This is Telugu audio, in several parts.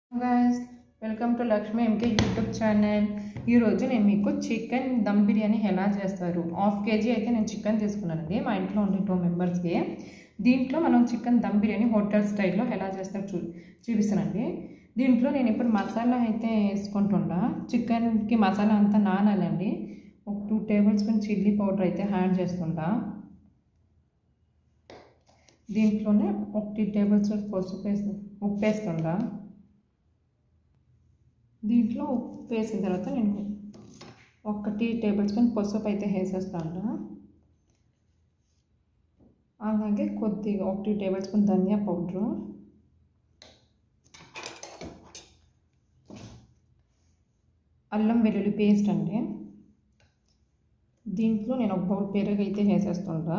guys welcome to Lakshmi MK YouTube channel ఈరోజు నేను మీకు చికెన్ దమ్ బిర్యానీ ఎలా చేస్తారు హాఫ్ కేజీ అయితే నేను చికెన్ తీసుకున్నానండి మా ఇంట్లో ఉండే టూ మెంబర్స్కి దీంట్లో మనం చికెన్ దమ్ బిర్యానీ హోటల్ స్టైల్లో ఎలా చేస్తారు చూ చూపిస్తానండి దీంట్లో నేను ఇప్పుడు మసాలా అయితే వేసుకుంటుండా చికెన్కి మసాలా అంతా నానాలండి ఒక two tablespoon chilli powder అయితే యాడ్ చేస్తుంటా దీంట్లోనే ఒకటి టేబుల్ స్పూన్ పసుపు వేసి ఉప్పు వేస్తుండా దీంట్లో ఉప్పు వేసిన తర్వాత నేను ఒకటి టేబుల్ స్పూన్ పసుపు అయితే వేసేస్తాను అలాగే కొద్దిగా ఒకటి టేబుల్ స్పూన్ ధనియా పౌడరు అల్లం వెల్లుల్లి పేస్ట్ అండి దీంట్లో నేను ఒక బౌల్ పెరుగు అయితే వేసేస్తుంటా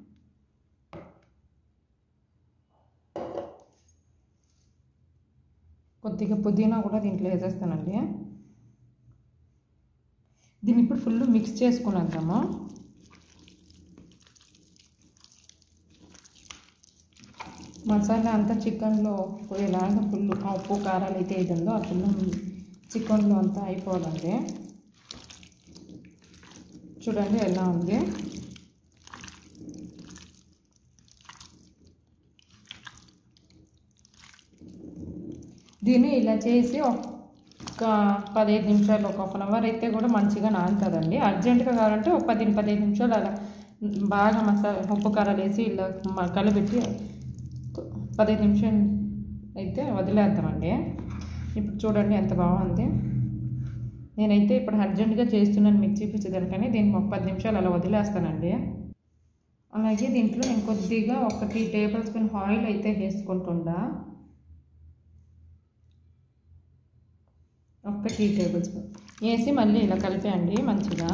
కొద్దిగా పుదీనా కూడా దీంట్లో వేసేస్తానండి దీన్ని ఇప్పుడు ఫుల్ మిక్స్ చేసుకునేద్దాము మసాలా అంతా చికెన్లో పోయేలాగా ఫుల్ ఉప్పు కారాలు అయితే ఏదందో ఆ ఫుల్ చికెన్లో అంతా అయిపోదండి చూడండి ఎలా ఉంది దీన్ని ఇలా చేసి ఒక పదిహేను నిమిషాలు ఒక హాఫ్ అన్ అవర్ అయితే కూడా మంచిగా నానుతుందండి అర్జెంటుగా కావాలంటే ఒక పదిహేను పదిహేను నిమిషాలు అలా బాగా మసాలా ఉప్పు కారాలు వేసి ఇలా కలిపెట్టి పదిహేను నిమిషాలు అయితే వదిలేద్దామండి ఇప్పుడు చూడండి ఎంత బాగుంది నేనైతే ఇప్పుడు అర్జెంటుగా చేస్తున్నాను మీకు చూపించేదానికని దీన్ని ఒక పది నిమిషాలు అలా వదిలేస్తానండి అలాగే దీంట్లో నేను కొద్దిగా ఒకటి టేబుల్ స్పూన్ ఆయిల్ అయితే వేసుకుంటుండా ఒక టీ టేబుల్ స్పూన్ వేసి మళ్ళీ ఇలా కలిపేయండి మంచిగా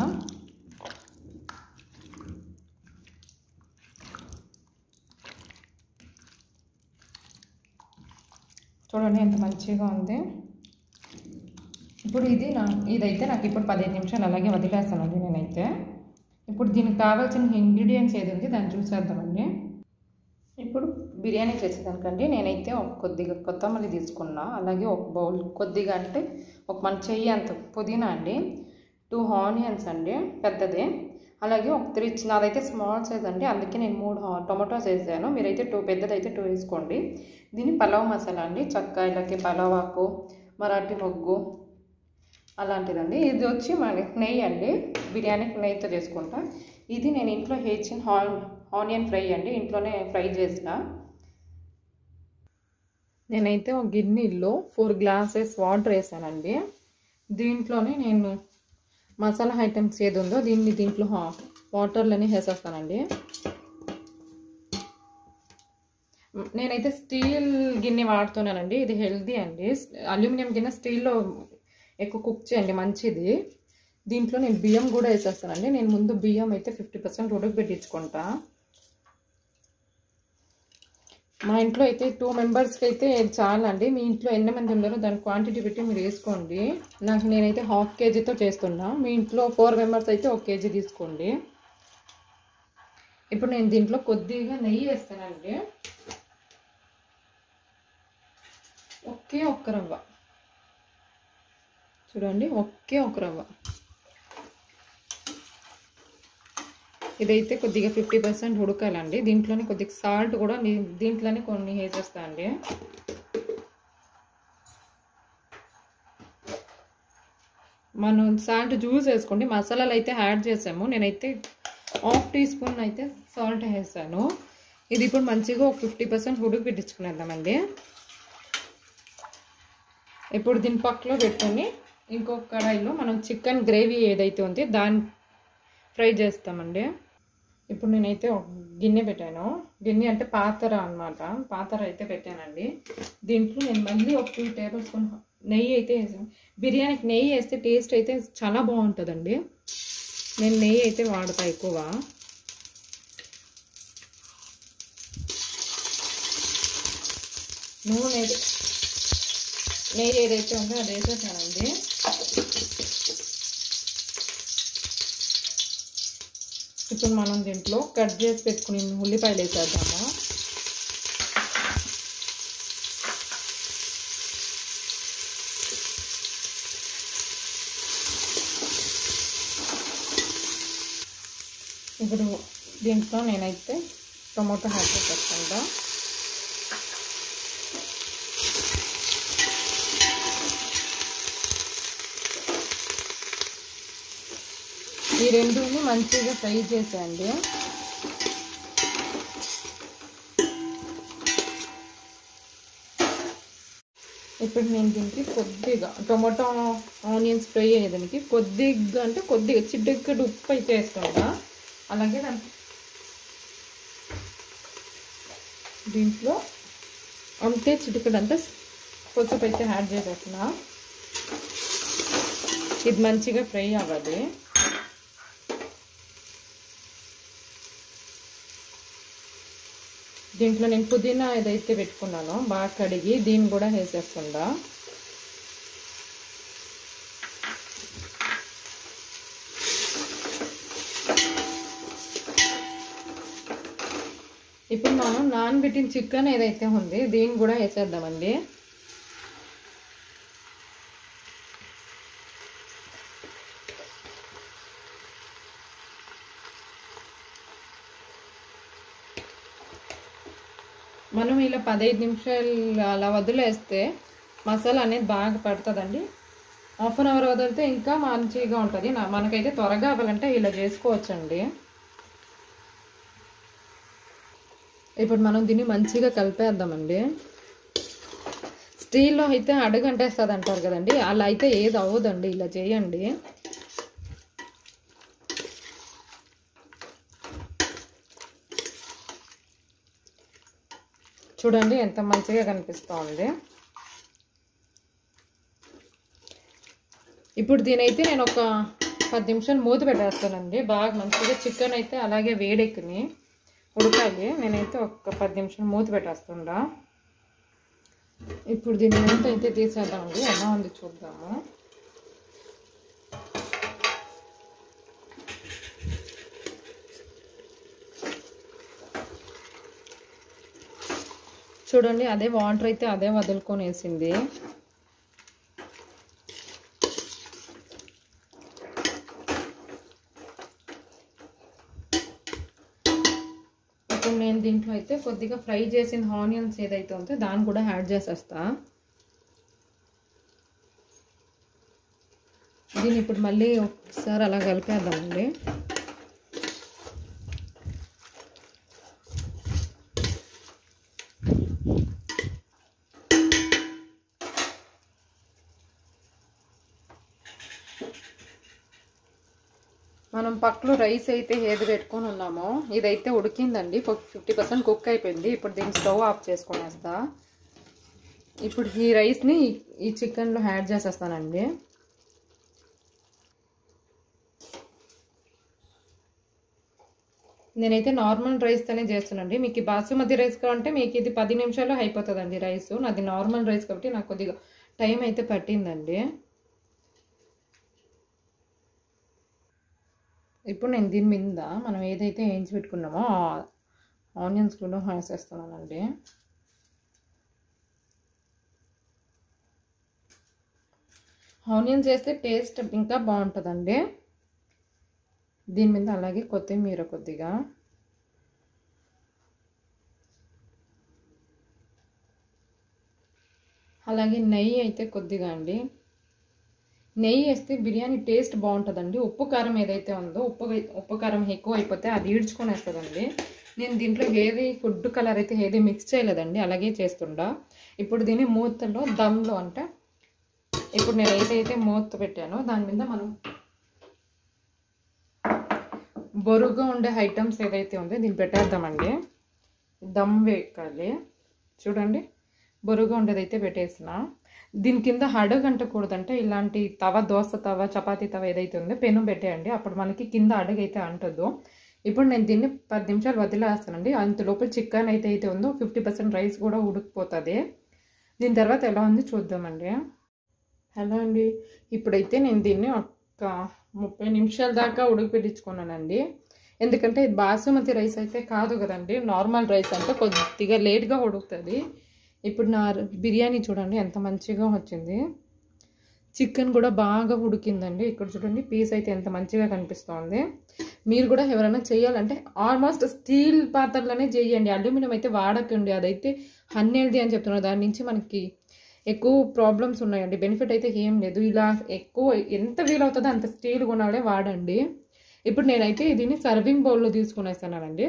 చూడండి ఎంత మంచిగా ఉంది ఇప్పుడు ఇది నా ఇదైతే నాకు ఇప్పుడు పదిహేను నిమిషాలు అలాగే వదిలేస్తానండి నేనైతే ఇప్పుడు దీనికి కావాల్సిన ఇంగ్రీడియంట్స్ ఏది ఉంది దాన్ని చూసేద్దామండి ఇప్పుడు బిర్యానీ చేసేదానికండి నేనైతే ఒక కొద్దిగా కొత్తమల్లి తీసుకున్నా అలాగే ఒక బౌల్ కొద్దిగా అంటే ఒక మన చెయ్యి అంత పుదీనా అండి టూ ఆనియన్స్ అండి పెద్దది అలాగే ఒక త్రీ నాదైతే స్మాల్ సైజ్ అండి అందుకే నేను మూడు టొమాటోస్ వేసాను మీరైతే టూ పెద్దదైతే టూ వేసుకోండి దీన్ని పలావ్ మసాలా అండి చక్క ఇలాగే పలావ్ ఆకు మరాఠీ మొగ్గు అలాంటిదండి ఇది వచ్చి మన నెయ్యి అండి బిర్యానీకి నెయ్యితో చేసుకుంటా ఇది నేను ఇంట్లో హెచ్చిన ఆనియన్ ఫ్రై అండి ఇంట్లోనే ఫ్రై చేసిన నేనైతే ఒక గిన్నెలో ఫోర్ గ్లాసెస్ వాటర్ వేసానండి దీంట్లోనే నేను మసాలా ఐటమ్స్ ఏది ఉందో దీన్ని దీంట్లో వాటర్లోనే వేసేస్తానండి నేనైతే స్టీల్ గిన్నె వాడుతున్నానండి ఇది హెల్దీ అండి అల్యూమినియం గిన్నె స్టీల్లో ఎక్కువ కుక్ చేయండి మంచిది దీంట్లో నేను బియ్యం కూడా వేసేస్తానండి నేను ముందు బియ్యం అయితే ఫిఫ్టీ పర్సెంట్ ఉడకబెట్టించుకుంటా మా ఇంట్లో అయితే టూ మెంబర్స్కి అయితే చాలా అండి మీ ఇంట్లో ఎన్ని మంది ఉన్నారో దాని క్వాంటిటీ పెట్టి మీరు వేసుకోండి నాకు నేనైతే హాఫ్ కేజీతో చేస్తున్నా మీ ఇంట్లో ఫోర్ మెంబర్స్ అయితే ఒక కేజీ తీసుకోండి ఇప్పుడు నేను దీంట్లో కొద్దిగా నెయ్యి వేస్తానండి ఒకే ఒక్క రవ్వ చూడండి ఒకే ఒక రవ్వ ఇదైతే కొద్దిగా ఫిఫ్టీ పర్సెంట్ ఉడకాలండి దీంట్లోనే కొద్దిగా సాల్ట్ కూడా దీంట్లోనే కొన్ని వేసేస్తా అండి మనం సాల్ట్ జ్యూస్ వేసుకోండి మసాలాలు అయితే యాడ్ చేసాము నేనైతే హాఫ్ టీ స్పూన్ అయితే సాల్ట్ వేసాను ఇది ఇప్పుడు మంచిగా ఒక ఫిఫ్టీ పర్సెంట్ ఉడుకు పెట్టించుకునేద్దామండి ఇప్పుడు దీని పక్కలో పెట్టుకొని ఇంకొక కడాయిలో మనం చికెన్ గ్రేవీ ఏదైతే ఉంది దాన్ని ఫ్రై చేస్తామండి ఇప్పుడు నేనైతే ఒక గిన్నె పెట్టాను గిన్నె అంటే పాతర అనమాట పాతర అయితే పెట్టానండి దీంట్లో నేను మళ్ళీ ఒక టూ టేబుల్ స్పూన్ నెయ్యి అయితే వేసాను బిర్యానీకి నెయ్యి వేస్తే టేస్ట్ అయితే చాలా బాగుంటుందండి నేను నెయ్యి అయితే వాడతా ఎక్కువ నూనె నెయ్యి ఏదైతే ఉందో అది వేసేసానండి ఇప్పుడు మనం దీంట్లో కట్ చేసి పెట్టుకుని ఉల్లిపాయలు వేసేద్దాము ఇప్పుడు దీంట్లో నేనైతే టొమాటో యాడ్ చేసేస్తాను ఈ రెండుని మంచిగా ఫ్రై చేసేయండి ఇప్పుడు నేను దీనికి కొద్దిగా టొమాటో ఆనియన్స్ ఫ్రై అయ్యేదానికి కొద్దిగా అంటే కొద్దిగా చిడ్డక్కడ ఉప్పు అయితే వేసుకుంటా అలాగే దాని దీంట్లో అంతే చిటికడ అంటే పసుపు అయితే యాడ్ చేసేస్తున్నా ఇది మంచిగా ఫ్రై అవ్వదు దీంట్లో నేను పుదీనా ఏదైతే పెట్టుకున్నానో బాగా కడిగి దీన్ని కూడా వేసేస్తుందా ఇప్పుడు మనం నానబెట్టిన చికెన్ ఏదైతే ఉంది దీన్ని కూడా వేసేద్దామండి మనం ఇలా పదహైదు నిమిషాలు అలా వదిలేస్తే మసాలా అనేది బాగా పడుతుందండి హాఫ్ అన్ అవర్ వదిలితే ఇంకా మంచిగా ఉంటుంది నా మనకైతే త్వరగా అవ్వాలంటే ఇలా చేసుకోవచ్చండి ఇప్పుడు మనం దీన్ని మంచిగా కలిపేద్దామండి స్టీల్లో అయితే అడుగంటేస్తుంది అంటారు కదండి అలా అయితే ఏది అవ్వదండి ఇలా చేయండి చూడండి ఎంత మంచిగా కనిపిస్తోంది ఇప్పుడు దీనైతే నేను ఒక పది నిమిషాలు మూత పెట్టేస్తానండి బాగా మంచిగా చికెన్ అయితే అలాగే వేడెక్కిని ఉడకాలి నేనైతే ఒక పది నిమిషాలు మూత పెట్టేస్తుండా ఇప్పుడు దీని మూత అయితే తీసేద్దామండి ఎలా ఉంది చూద్దాము చూడండి అదే వాటర్ అయితే అదే వదులుకొని వేసింది ఇప్పుడు నేను దీంట్లో అయితే కొద్దిగా ఫ్రై చేసిన ఆనియన్స్ ఏదైతే ఉందో దాన్ని కూడా యాడ్ చేసేస్తా దీన్ని ఇప్పుడు మళ్ళీ ఒకసారి అలా కలిపేద్దామండి మనం పక్కలో రైస్ అయితే ఏది పెట్టుకొని ఉన్నామో ఇదైతే ఉడికిందండి ఫిఫ్టీ పర్సెంట్ కుక్ అయిపోయింది ఇప్పుడు దీన్ని స్టవ్ ఆఫ్ చేసుకునేస్తా ఇప్పుడు ఈ రైస్ని ఈ చికెన్లో యాడ్ చేసేస్తానండి నేనైతే నార్మల్ రైస్తోనే చేస్తానండి మీకు ఈ బాసుమతి రైస్ కావాలంటే మీకు ఇది పది నిమిషాల్లో అయిపోతుందండి రైస్ నాది నార్మల్ రైస్ కాబట్టి నాకు కొద్దిగా టైం అయితే పట్టిందండి ఇప్పుడు నేను దీని మీద మనం ఏదైతే వేయించి పెట్టుకున్నామో ఆనియన్స్ కూడా వేసేస్తున్నానండి ఆనియన్స్ వేస్తే టేస్ట్ ఇంకా బాగుంటుందండి దీని మీద అలాగే కొత్తిమీర కొద్దిగా అలాగే నెయ్యి అయితే కొద్దిగా అండి నెయ్యి వేస్తే బిర్యానీ టేస్ట్ బాగుంటుందండి ఉప్పు కారం ఏదైతే ఉందో ఉప్పు ఉప్పు కారం ఎక్కువ అయిపోతే అది ఈడ్చుకొని వేస్తుందండి నేను దీంట్లో ఏది ఫుడ్ కలర్ అయితే ఏది మిక్స్ చేయలేదండి అలాగే చేస్తుండా ఇప్పుడు దీన్ని మూతలో దమ్లో అంటే ఇప్పుడు నేను ఏదైతే మూత పెట్టానో దాని మీద మనం బరువుగా ఉండే ఐటమ్స్ ఏదైతే ఉందో దీన్ని పెట్టేద్దామండి దమ్ వేయాలి చూడండి బరువుగా ఉండేదైతే పెట్టేసిన దీని కింద అడుగంటకూడదంటే ఇలాంటి తవ దోశ తవ చపాతీ తవ ఏదైతే ఉందో పెను పెట్టేయండి అప్పుడు మనకి కింద అడుగు అయితే అంటదు ఇప్పుడు నేను దీన్ని పది నిమిషాలు వదిలేస్తానండి అంత లోపల చికెన్ అయితే అయితే ఉందో ఫిఫ్టీ పర్సెంట్ రైస్ కూడా ఉడికిపోతుంది దీని తర్వాత ఎలా ఉంది చూద్దామండి హలో అండి ఇప్పుడైతే నేను దీన్ని ఒక ముప్పై నిమిషాల దాకా ఉడికిపెట్టించుకున్నానండి ఎందుకంటే ఇది బాసుమతి రైస్ అయితే కాదు కదండి నార్మల్ రైస్ అంటే కొద్దిగా లేట్గా ఉడుకుతుంది ఇప్పుడు నా బిర్యానీ చూడండి ఎంత మంచిగా వచ్చింది చికెన్ కూడా బాగా ఉడికిందండి ఇక్కడ చూడండి పీస్ అయితే ఎంత మంచిగా కనిపిస్తోంది మీరు కూడా ఎవరైనా చేయాలంటే ఆల్మోస్ట్ స్టీల్ పాత్రలోనే చేయండి అల్యూమినియం అయితే వాడకండి అదైతే అన్హెల్దీ అని చెప్తున్నారు దాని నుంచి మనకి ఎక్కువ ప్రాబ్లమ్స్ ఉన్నాయండి బెనిఫిట్ అయితే ఏం లేదు ఇలా ఎక్కువ ఎంత వీలవుతుందో అంత స్టీల్ కొనాలే వాడండి ఇప్పుడు నేనైతే దీన్ని సర్వింగ్ బౌల్లో తీసుకునేస్తున్నానండి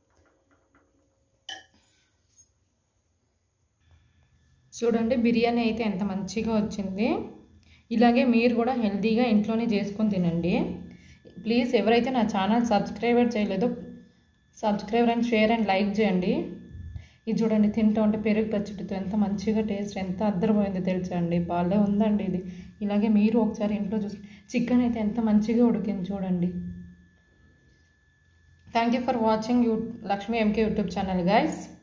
చూడండి బిర్యానీ అయితే ఎంత మంచిగా వచ్చింది ఇలాగే మీరు కూడా హెల్తీగా ఇంట్లోనే చేసుకొని తినండి ప్లీజ్ ఎవరైతే నా ఛానల్ సబ్స్క్రైబర్ చేయలేదో subscriber and share and like చేయండి ఇది చూడండి తింటూ ఉంటే పెరుగు పచ్చడితో ఎంత మంచిగా టేస్ట్ ఎంత అద్దరిపోయిందో తెలుసా అండి బాగా ఉందండి ఇది ఇలాగే మీరు ఒకసారి ఇంట్లో చూసి చికెన్ అయితే ఎంత మంచిగా ఉడికింది చూడండి thank you for watching you Lakshmi MK YouTube channel guys